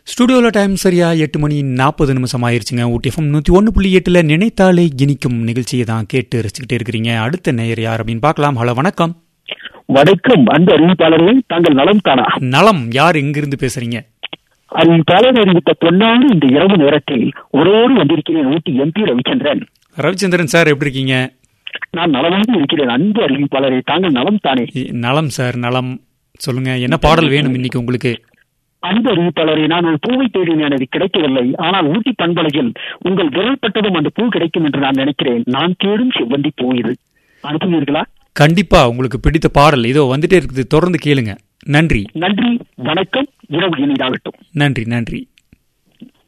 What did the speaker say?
ஸ்டுடியோவில் டைம் சரியா எட்டு மணி நாற்பது நிமிஷம் ஆயிருச்சுங்க ஊட்டிஎஃப்எம் நூற்றி ஒன்று புள்ளி எட்டில் நினைத்தாலே இனிக்கும் நிகழ்ச்சியை தான் கேட்டு ரசிச்சுக்கிட்டே இருக்கிறீங்க அடுத்த நேயர் யார் அப்படின்னு பார்க்கலாம் ஹலோ வணக்கம் வணக்கம் அன்பு அறிவிப்பாளர்களே தாங்கள் நலம் தானா நலம் யார் எங்கிருந்து பேசுறீங்க அறிவிப்பாளர் அறிவித்த பொன்னாடு இந்த இரவு நேரத்தில் ஒரோடு வந்திருக்கிறேன் ஊட்டி எம்பி ரவிச்சந்திரன் ரவிச்சந்திரன் சார் எப்படி இருக்கீங்க நான் நலமாக இருக்கிறேன் அன்பு அறிவிப்பாளரே தாங்கள் நலம் தானே இ- நலம் சார் நலம் சொல்லுங்க என்ன பாடல் வேணும் இன்னைக்கு உங்களுக்கு அன்பு அறிவிப்பாளரே நான் ஒரு பூவை தேடினேன் அது கிடைக்கவில்லை ஆனால் ஊட்டி பண்பலையில் உங்கள் விரல் பட்டதும் அந்த பூ கிடைக்கும் என்று நான் நினைக்கிறேன் நான் தேடும் செவ்வந்தி பூ இது அனுப்புவீர்களா கண்டிப்பா உங்களுக்கு பிடித்த பாடல் இதோ வந்துட்டே இருக்குது தொடர்ந்து கேளுங்க நன்றி நன்றி வணக்கம் இரவு இனிதாகட்டும் நன்றி நன்றி